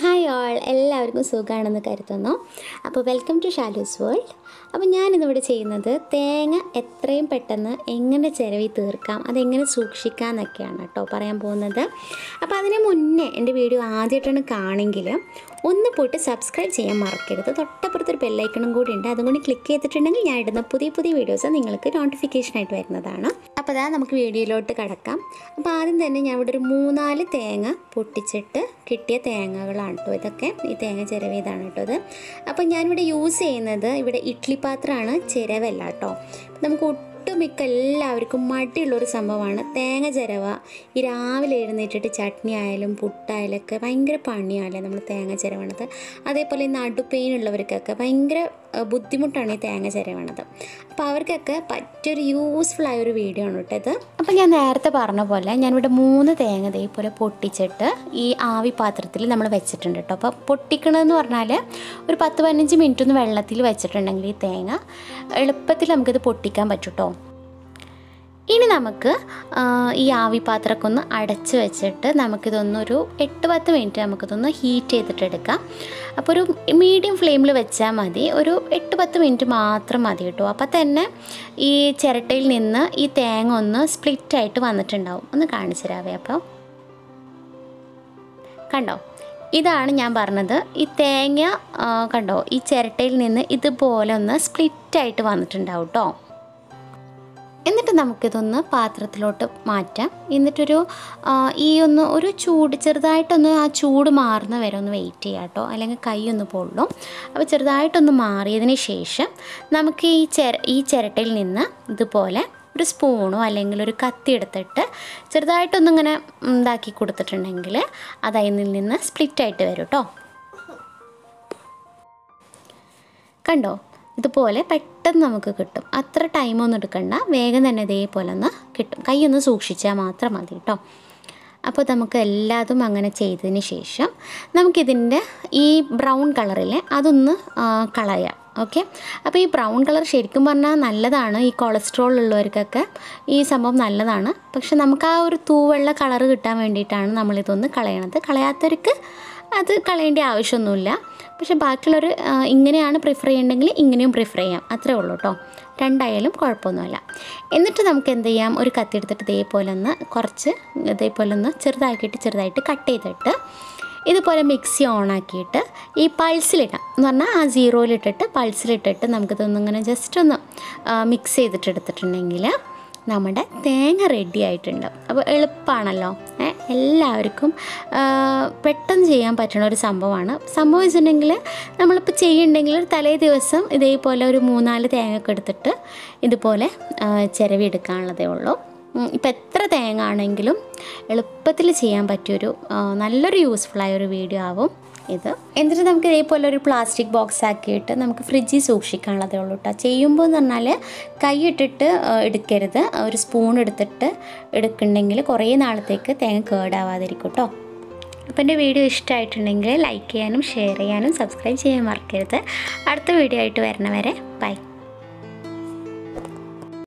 hi all എല്ലാവർക്കും സുഖമാണെന്ന് കരുതുന്നു അപ്പോൾ വെൽക്കം ടു ഷാലൂസ് വേൾഡ് അപ്പോൾ ഞാനിന്നിവിടെ ചെയ്യുന്നത് തേങ്ങ എത്രയും പെട്ടെന്ന് എങ്ങനെ ചിരവി തീർക്കാം അതെങ്ങനെ സൂക്ഷിക്കാം എന്നൊക്കെയാണ് കേട്ടോ പറയാൻ പോകുന്നത് അപ്പോൾ അതിന് മുന്നേ എൻ്റെ വീഡിയോ ആദ്യമായിട്ടാണ് കാണെങ്കിൽ ഒന്ന് പോയിട്ട് സബ്സ്ക്രൈബ് ചെയ്യാൻ മറക്കരുത് തൊട്ടപ്പുറത്തൊരു ബെല്ലൈക്കണും കൂടി ഉണ്ട് അതും കൂടി ക്ലിക്ക് ചെയ്തിട്ടുണ്ടെങ്കിൽ ഞാൻ ഇടുന്ന പുതിയ പുതിയ വീഡിയോസ് നിങ്ങൾക്ക് നോട്ടിഫിക്കേഷനായിട്ട് വരുന്നതാണ് അപ്പോൾ അതാ നമുക്ക് വീഡിയോയിലോട്ട് കിടക്കാം അപ്പോൾ ആദ്യം തന്നെ ഞാൻ ഇവിടെ ഒരു മൂന്നാല് തേങ്ങ പൊട്ടിച്ചിട്ട് കിട്ടിയ തേങ്ങകളാണ് കേട്ടോ ഇതൊക്കെ ഈ തേങ്ങ ചിരവിയതാണ് കേട്ടോ ഇത് അപ്പോൾ ഞാനിവിടെ യൂസ് ചെയ്യുന്നത് ഇവിടെ ഇഡ്ഡലി പാത്രമാണ് ചിരവല്ല കേട്ടോ നമുക്ക് ഒട്ടുമിക്ക എല്ലാവർക്കും മടിയുള്ളൊരു സംഭവമാണ് തേങ്ങ ചിരവ ഈ രാവിലെ എഴുന്നേറ്റിട്ട് ചട്നി ആയാലും പുട്ടായാലും ഒക്കെ ഭയങ്കര പണിയാണല്ലേ നമ്മൾ തേങ്ങ ചിരവണത് അതേപോലെ ഈ നടുപ്പെയിൻ ഉള്ളവർക്കൊക്കെ ഭയങ്കര ഏഹ്, ബുദ്ധിമുട്ടാണ് ഈ തേങ്ങ ചിരവണത് അപ്പോൾ അവർക്കൊക്കെ പറ്റിയൊരു യൂസ്ഫുൾ ആയ ഒരു വീഡിയോ ആണ് കേട്ടോ ഇത് അപ്പോൾ ഞാൻ നേരത്തെ പറഞ്ഞ പോലെ ഞാനിവിടെ മൂന്ന് തേങ്ങ ഇതേപോലെ പൊട്ടിച്ചിട്ട് ഈ ആവി പാത്രത്തിൽ നമ്മൾ വെച്ചിട്ടുണ്ട് കേട്ടോ അപ്പോൾ പൊട്ടിക്കണമെന്ന് പറഞ്ഞാൽ ഒരു പത്ത് പതിനഞ്ച് മിനിറ്റ് ഒന്ന് വെള്ളത്തിൽ വെച്ചിട്ടുണ്ടെങ്കിൽ ഈ തേങ്ങ എളുപ്പത്തിൽ നമുക്കിത് പൊട്ടിക്കാൻ പറ്റും കേട്ടോ ഇനി നമുക്ക് ആ, ഈ ആവി പാത്രമൊക്കെ ഒന്ന് അടച്ച് വെച്ചിട്ട് നമുക്കിതൊന്നൊരു എട്ട് പത്ത് മിനിറ്റ് നമുക്കിതൊന്ന് ഹീറ്റ് ചെയ്തിട്ട് എടുക്കാം അപ്പോൾ ഒരു മീഡിയം ഫ്ലെയിമിൽ വെച്ചാൽ മതി ഒരു എട്ട് പത്ത് മിനിറ്റ് മാത്രം മതി കേട്ടോ അപ്പോൾ തന്നെ ഈ ചിരട്ടയിൽ നിന്ന് ഈ തേങ്ങ ഒന്ന് സ്പ്ലിറ്റായിട്ട് വന്നിട്ടുണ്ടാവും ഒന്ന് കാണിച്ചു തരാവേ അപ്പോൾ കണ്ടോ ഇതാണ് ഞാൻ പറഞ്ഞത് ഈ തേങ്ങ ആ, കണ്ടോ ഈ ചിരട്ടയിൽ നിന്ന് ഇതുപോലെ ഒന്ന് സ്പ്ലിറ്റായിട്ട് വന്നിട്ടുണ്ടാവും കേട്ടോ എന്നിട്ട് നമുക്കിതൊന്ന് പാത്രത്തിലോട്ട് മാറ്റാം എന്നിട്ടൊരു ആ, ഈ ഒന്ന് ഒരു ചൂട് ചെറുതായിട്ടൊന്ന് ആ ചൂട് മാറുന്ന വരെ ഒന്ന് വെയിറ്റ് ചെയ്യാം കേട്ടോ അല്ലെങ്കിൽ കൈ ഒന്ന് പൊള്ളും അപ്പോൾ ചെറുതായിട്ടൊന്ന് മാറിയതിന് ശേഷം നമുക്ക് ഈ ചിര ഈ ചിരട്ടയിൽ നിന്ന് ഇതുപോലെ ഒരു സ്പൂണോ അല്ലെങ്കിൽ ഒരു കത്തി എടുത്തിട്ട് ചെറുതായിട്ടൊന്നിങ്ങനെ ഇതാക്കി കൊടുത്തിട്ടുണ്ടെങ്കിൽ അത് അതിൽ നിന്ന് സ്പ്ലിറ്റായിട്ട് വരും കേട്ടോ കണ്ടോ ഇതുപോലെ പെട്ടെന്ന് നമുക്ക് കിട്ടും അത്ര ടൈമൊന്നും എടുക്കണ്ട വേഗം തന്നെ ഇതേപോലെ ഒന്ന് കിട്ടും കൈ ഒന്ന് സൂക്ഷിച്ചാൽ മാത്രം മതി കേട്ടോ അപ്പോൾ നമുക്ക് എല്ലാതും അങ്ങനെ ചെയ്തതിന് ശേഷം നമുക്കിതിൻ്റെ ഈ ബ്രൗൺ കളറിലെ അതൊന്ന് ആ, കളയാം ഓക്കെ അപ്പോൾ ഈ ബ്രൗൺ കളർ ശരിക്കും പറഞ്ഞാൽ നല്ലതാണ് ഈ കൊളസ്ട്രോൾ ഉള്ളവർക്കൊക്കെ ഈ സംഭവം നല്ലതാണ് പക്ഷെ നമുക്ക് ആ ഒരു തൂവെള്ള കളർ കിട്ടാൻ വേണ്ടിയിട്ടാണ് നമ്മളിതൊന്ന് കളയണത് കളയാത്തവർക്ക് അത് കളയേണ്ട ആവശ്യമൊന്നുമില്ല പക്ഷെ ബാക്കിയുള്ളവർ ആ, ഇങ്ങനെയാണ് പ്രിഫർ ചെയ്യണമെങ്കിൽ ഇങ്ങനെയും പ്രിഫർ ചെയ്യാം അത്രേ ഉള്ളൂ കേട്ടോ രണ്ടായാലും കുഴപ്പമൊന്നുമില്ല എന്നിട്ട് നമുക്ക് എന്ത് ചെയ്യാം ഒരു കത്തി എടുത്തിട്ട് ഇതേപോലെ ഒന്ന് കുറച്ച് ഇതേപോലെ ഒന്ന് ചെറുതാക്കിയിട്ട് ചെറുതായിട്ട് കട്ട് ചെയ്തിട്ട് ഇതുപോലെ മിക്സി ഓണാക്കിയിട്ട് ഈ പൾസിലിടാം എന്ന് പറഞ്ഞാൽ ആ സീറോയിലിട്ടിട്ട് പൾസിലിട്ടിട്ട് നമുക്കിതൊന്നിങ്ങനെ ജസ്റ്റ് ഒന്ന് മിക്സ് ചെയ്തിട്ട് എടുത്തിട്ടുണ്ടെങ്കിൽ നമ്മുടെ തേങ്ങ റെഡി ആയിട്ടുണ്ട് അപ്പോൾ എളുപ്പമാണല്ലോ ഏ, എല്ലാവർക്കും ആ, പെട്ടെന്ന് ചെയ്യാൻ പറ്റുന്ന ഒരു സംഭവമാണ് സംഭവം വെച്ചിട്ടുണ്ടെങ്കിൽ നമ്മളിപ്പോൾ ചെയ്യുന്നുണ്ടെങ്കിൽ ഒരു തലേ ദിവസം ഇതേപോലെ ഒരു മൂന്നാല് തേങ്ങ ഒക്കെ എടുത്തിട്ട് ഇതുപോലെ ആ, ചിരവി എടുക്കാനുള്ളതേ ഉള്ളൂ ഇപ്പം എത്ര തേങ്ങ ആണെങ്കിലും എളുപ്പത്തിൽ ചെയ്യാൻ പറ്റിയൊരു ആ, നല്ലൊരു യൂസ്ഫുള്ളായ ഒരു വീഡിയോ ആവും ഇത് എന്നിട്ട് നമുക്ക് ഇതേപോലെ ഒരു പ്ലാസ്റ്റിക് ബോക്സ് ആക്കിയിട്ട് നമുക്ക് ഫ്രിഡ്ജിൽ സൂക്ഷിക്കാനുള്ളതേ ഉള്ളൂ കേട്ടോ ചെയ്യുമ്പോൾ എന്ന് പറഞ്ഞാൽ കൈ ഇട്ടിട്ട് ആ, എടുക്കരുത് ഒരു സ്പൂൺ എടുത്തിട്ട് എടുക്കുന്നുണ്ടെങ്കിൽ കുറേ നാളത്തേക്ക് തേങ്ങ കേടാവാതിരിക്കും കേട്ടോ അപ്പോൾ എൻ്റെ വീഡിയോ ഇഷ്ടമായിട്ടുണ്ടെങ്കിൽ ലൈക്ക് ചെയ്യാനും ഷെയർ ചെയ്യാനും സബ്സ്ക്രൈബ് ചെയ്യാൻ മറക്കരുത് അടുത്ത വീഡിയോ ആയിട്ട് വരണവരെ ബൈ